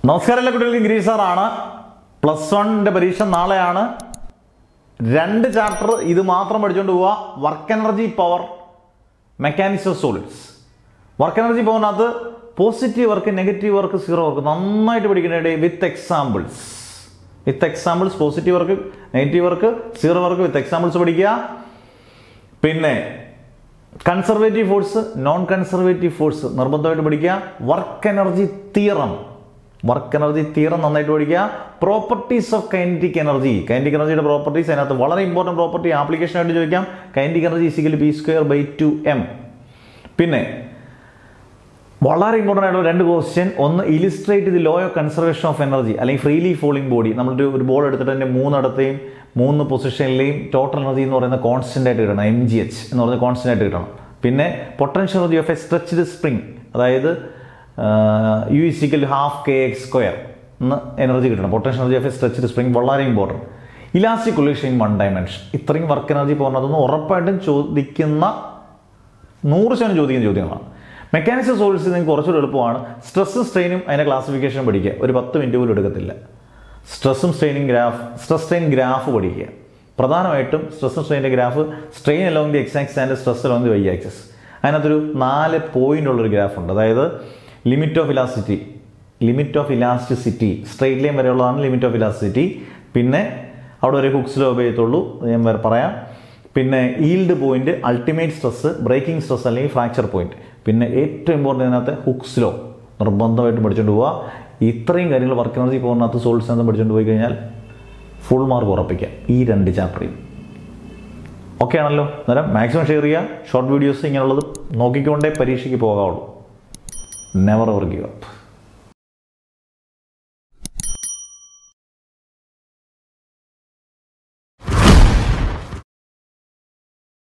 നമസ്കാരം എല്ലാ കുട്ടികൾക്കും ഗിരീഷ് സാറാണ് പ്ലസ് വണ്ണിൻ്റെ പരീക്ഷ നാളെയാണ് രണ്ട് ചാപ്റ്റർ ഇത് മാത്രം പഠിച്ചുകൊണ്ട് പോവുക work energy power mechanics of solids work energy പവറിനകത്ത് positive work negative work zero work നന്നായിട്ട് പഠിക്കേണ്ടത് with examples with examples positive work negative work zero work with examples പഠിക്കുക പിന്നെ conservative force non conservative force നിർബന്ധമായിട്ട് പഠിക്കുക work energy theorem work energy theorem നന്നായിട്ട് പഠിക്കുക properties of kinetic energy kinetic എനർജിയുടെ properties അതിനകത്ത് വളരെ ഇമ്പോർട്ടൻറ്റ് പ്രോപ്പർട്ടി ആപ്ലിക്കേഷൻ ആയിട്ട് ചോദിക്കാം kinetic energy is equal B square by two M പിന്നെ വളരെ ഇമ്പോർട്ടൻ്റ് ആയിട്ടുള്ള രണ്ട് ക്വസ്റ്റ്യൻ ഒന്ന് illustrate the law of conservation of energy അല്ലെങ്കിൽ ഫ്രീലി ഫോളിംഗ് ബോഡി നമ്മളൊരു ഒരു ബോൾ എടുത്തിട്ട് അതിൻ്റെ മൂന്നിടത്തെയും മൂന്ന് പൊസിഷനിലെയും ടോട്ടൽ എനർജി എന്ന് പറയുന്ന കോൺസ്റ്റൻ്റ് ആയിട്ട് കിട്ടണം എം ജി എച്ച് എന്ന് പറയുന്ന കോൺസ്റ്റൻ്റ് ആയിട്ട് കിട്ടണം പിന്നെ potential energy of a stretched spring അതായത് U is equal half K X square എന്ന് എനർജി കിട്ടണം potential energy of a stretched spring വളരെ important elastic collision in one dimension ഇത്രയും വർക്ക് എനർജി പോകുന്നതൊന്നും ഉറപ്പായിട്ടും ചോദിക്കുന്ന നൂറ് ശതമാനം ചോദിക്കുന്ന ചോദ്യങ്ങളാണ് മെക്കാനിക്സ് സോൾസ് നിങ്ങൾക്ക് കുറച്ചുകൂടി എളുപ്പമാണ് സ്ട്രെസ്സും സ്ട്രെയിനും അതിൻ്റെ ക്ലാസിഫിക്കേഷൻ പഠിക്കുക ഒരു പത്ത് മിനിറ്റ് പോലും എടുക്കത്തില്ല സ്ട്രെസ്സും straining graph stress strain graph പഠിക്കുക പ്രധാനമായിട്ടും സ്ട്രെസ്സും സ്ട്രെയിൻ്റെ graph strain along the X axis and stress along the Y axis അതിനകത്തൊരു നാല് പോയിന്റ് ഉള്ളൊരു ഗ്രാഫ് ഉണ്ട് അതായത് limit of elasticity limit of elasticity straight line വരെയുള്ളതാണ് ലിമിറ്റ് ഓഫ് ഇലാസ്റ്റിറ്റി പിന്നെ അവിടെ ഒരു ഹുക്സിലോ ഉപയോഗത്തുള്ളൂ ഞാൻ വേറെ പറയാം പിന്നെ yield point ultimate stress breaking stress അല്ലെങ്കിൽ ഫ്രാക്ചർ പോയിന്റ് പിന്നെ ഏറ്റവും ഇമ്പോർട്ടൻ്റ് ഇതിനകത്ത് ഹുക്സിലോ നിർബന്ധമായിട്ട് പഠിച്ചുകൊണ്ട് പോവുക ഇത്രയും കാര്യങ്ങൾ വർക്ക് എനർജി പോകുന്നതിനകത്ത് സോൾസ് എന്ന് പഠിച്ചുകൊണ്ട് പോയി കഴിഞ്ഞാൽ ഫുൾ മാർക്ക് ഉറപ്പിക്കാം ഈ രണ്ട് ചാപ്റ്ററിൽ ഓക്കെ ആണല്ലോ അന്നേരം മാക്സിമം ഷെയർ ചെയ്യുക ഷോർട്ട് വീഡിയോസ് ഇങ്ങനെയുള്ളത് നോക്കിക്കൊണ്ടേ പരീക്ഷയ്ക്ക് പോകാവുള്ളൂ നെവർ എവർ ഗീവ് അപ്പ്